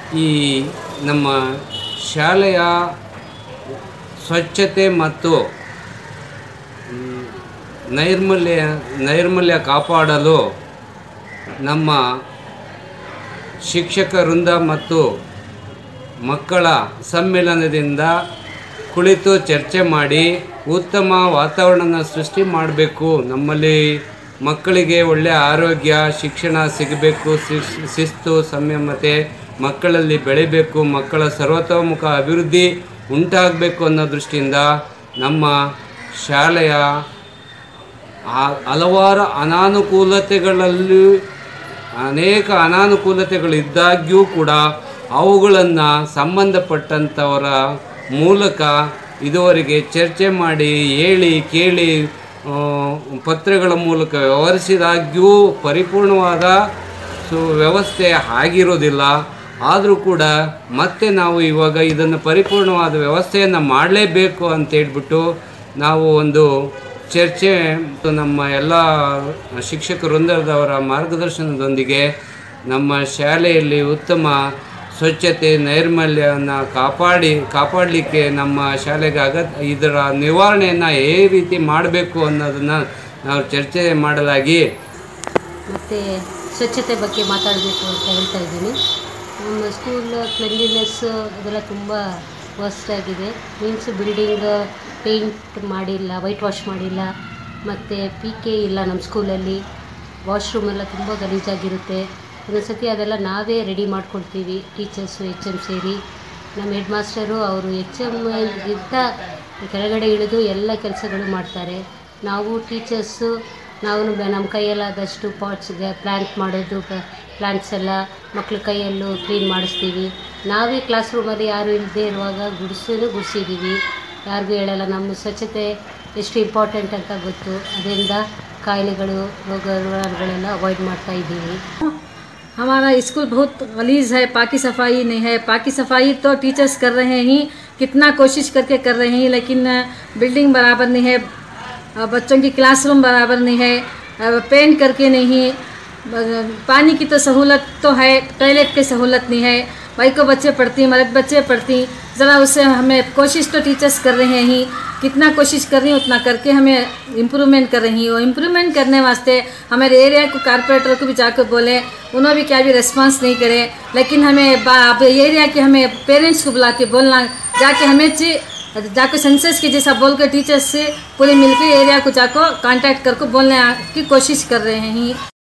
ಈ ನಮ್ಮ ಶಾಲೆಯ ಸ್ವಚ್ಛತೆ ಮತ್ತು ಮ್, ನೈರ್ಮಲ್ಯ ನೈರ್ಮಲ್ಯ ಕಾಪಾಡಲು ನಮ್ಮ ಶಿಕ್ಷಕ ವೃಂದ ಮತ್ತು ಮಕ್ಕಳ ಸಮ್ಮೇಳನದಿಂದ ಕುಳಿತು ಚರ್ಚೆ ಮಾಡಿ ಉತ್ತಮ ವಾತಾವರಣನ ಸೃಷ್ಟಿ ಮಾಡಬೇಕು ನಮ್ಮಲ್ಲಿ ಮಕ್ಕಳಿಗೆ ಒಳ್ಳೆಯ ಆರೋಗ್ಯ ಶಿಕ್ಷಣ ಸಿಗಬೇಕು ಶಿಸ್- ಶಿಸ್ತು ಸಂಯಮತೆ ಮಕ್ಕಳಲ್ಲಿ ಬೆಳಿಬೇಕು ಮಕ್ಕಳ ಸರ್ವತೋಮುಖ ಅಭಿವೃದ್ಧಿ ಉಂಟಾಗಬೇಕು ಅನ್ನೋ ದೃಷ್ಟಿಯಿಂದ ನಮ್ಮ ಶಾಲೆಯ ಆ- ಹಲವಾರು ಅನಾನುಕೂಲತೆಗಳಲ್ಲಿ ಅನೇಕ ಅನಾನುಕೂಲತೆಗಳಿದ್ದಾಗ್ಯೂ ಕೂಡ ಅವುಗಳನ್ನು ಸಂಬಂಧಪಟ್ಟಂಥವರ ಮೂಲಕ ಇದುವರೆಗೆ ಚರ್ಚೆ ಮಾಡಿ ಹೇಳಿ ಕೇಳಿ ಆ, ಪತ್ರಗಳ ಮೂಲಕ ವ್ಯವಹರಿಸಿದಾಗ್ಯೂ ಪರಿಪೂರ್ಣವಾದ ಸು ವ್ಯವಸ್ಥೆ ಆಗಿರೋದಿಲ್ಲ ಆದರೂ ಕೂಡ ಮತ್ತೆ ನಾವು ಇವಾಗ ಇದನ್ನು ಪರಿಪೂರ್ಣವಾದ ವ್ಯವಸ್ಥೆಯನ್ನು ಮಾಡಲೇಬೇಕು ಅಂತ ಹೇಳ್ಬಿಟ್ಟು ನಾವು ಒಂದು ಚರ್ಚೆ ಮತ್ತು ನಮ್ಮ ಎಲ್ಲ ಶಿಕ್ಷಕ ವೃಂದದವರ ಮಾರ್ಗದರ್ಶನದೊಂದಿಗೆ ನಮ್ಮ ಶಾಲೆಯಲ್ಲಿ ಉತ್ತಮ ಸ್ವಚ್ಛತೆ ನೈರ್ಮಲ್ಯವನ್ನು ಕಾಪಾಡಿ ಕಾಪಾಡಲಿಕ್ಕೆ ನಮ್ಮ ಶಾಲೆಗೆ ಅಗತ್ಯ ಇದರ ನಿವಾರಣೆಯನ್ನು ಯಾವ ರೀತಿ ಮಾಡಬೇಕು ಅನ್ನೋದನ್ನು ನಾವು ಚರ್ಚೆ ಮಾಡಲಾಗಿ ಮತ್ತು ಸ್ವಚ್ಛತೆ ಬಗ್ಗೆ ಮಾತಾಡಬೇಕು ಅಂತ ಹೇಳ್ತಾ ಇದ್ದೀನಿ ನಮ್ಮ ಸ್ಕೂಲ್ ಕ್ಲೆನ್ಲಿನೆಸ್ ಅದೆಲ್ಲ ತುಂಬ ವರ್ಸ್ಟ್ ಆಗಿದೆ ಮೀನ್ಸ್ ಬಿಲ್ಡಿಂಗ್ ಪೇಂಟ್ ಮಾಡಿಲ್ಲ ವೈಟ್ ವಾಶ್ ಮಾಡಿಲ್ಲ ಮತ್ತು ಪಿ ಕೆ ಇಲ್ಲ ನಮ್ಮ ಸ್ಕೂಲಲ್ಲಿ ವಾಶ್ರೂಮ್ ಎಲ್ಲ ತುಂಬ ಗಲೀಜಾಗಿರುತ್ತೆ ಒಂದೊಂದು ಸತಿ ಅದೆಲ್ಲ ನಾವೇ ರೆಡಿ ಮಾಡ್ಕೊಳ್ತೀವಿ ಟೀಚರ್ಸು ಎಚ್ ಎಮ್ ಸೇರಿ ನಮ್ಮ ಹೆಡ್ ಮಾಸ್ಟರು ಅವರು ಎಚ್ ಎಮ್ ಗಿಂತ ಕೆಳಗಡೆ ಇಳಿದು ಎಲ್ಲ ಕೆಲಸಗಳು ಮಾಡ್ತಾರೆ ನಾವು ಟೀಚರ್ಸು ನಾವು ನಮ್ಮ ಕೈಯಲ್ಲಾದಷ್ಟು ಪಾಟ್ಸ್ಗೆ ಪ್ಲ್ಯಾಂಟ್ ಮಾಡೋದು ಪ್ಲ್ಯಾಂಟ್ಸ್ ಎಲ್ಲ ಮಕ್ಳ ಕೈಯಲ್ಲೂ ಕ್ಲೀನ್ ಮಾಡಿಸ್ತೀವಿ ನಾವೇ ಕ್ಲಾಸ್ ರೂಮಲ್ಲಿ ಯಾರು ಇಲ್ಲದೆ ಇರುವಾಗ ಗುಡಿಸೂ ಗುಡಿಸಿದ್ದೀವಿ ಯಾರಿಗೂ ಹೇಳಲ್ಲ ನಮ್ಮ ಸ್ವಚ್ಛತೆ ಎಷ್ಟು ಇಂಪಾರ್ಟೆಂಟ್ ಅಂತ ಗೊತ್ತು ಅದರಿಂದ ಕಾಯಿಲೆಗಳು ರೋಗ ರುಗಾಣಗಳೆಲ್ಲ ಅವಾಯ್ಡ್ ಮಾಡ್ತಾ ಇದ್ದೀವಿ हमारा स्कूल बहुत गलीज है पाकि सफाई नहीं है पाकि सफाई तो टीचर्स कर रहे हैं कितना कोशिश करके कर रहे हैं लेकिन बिल्डिंग बराबर नहीं है अ, बच्चों की क्लासरूम बराबर नहीं है अ, पेंट करके नहीं ब- पानी की तो सहूलत तो है टॉयलेट की सहूलत नहीं है भाई को बच्चे पढ़ती मर्द बच्चे पढ़ती ज़रा उससे हमें कोशिश तो टीचर्स कर रहे हैं कितना कोशिश कर रही हैं उतना करके हमें इम्प्रूवमेंट कर रही हैं वो इम्प्रूवमेंट करने वास्ते हमारे एरिया को कारपोरेटर को भी जाकर बोले उन्होंने भी क्या भी रिस्पांस नहीं करे लेकिन हमें बा- अब एरिया के हमें पेरेंट्स को बुला के बोलना जाके हमें ची- जाकर सेंसस के जैसा बोल कर टीचर्स से पूरे मिलकर एरिया को जाकर कांटेक्ट करके बोलने की कोशिश कर रहे हैं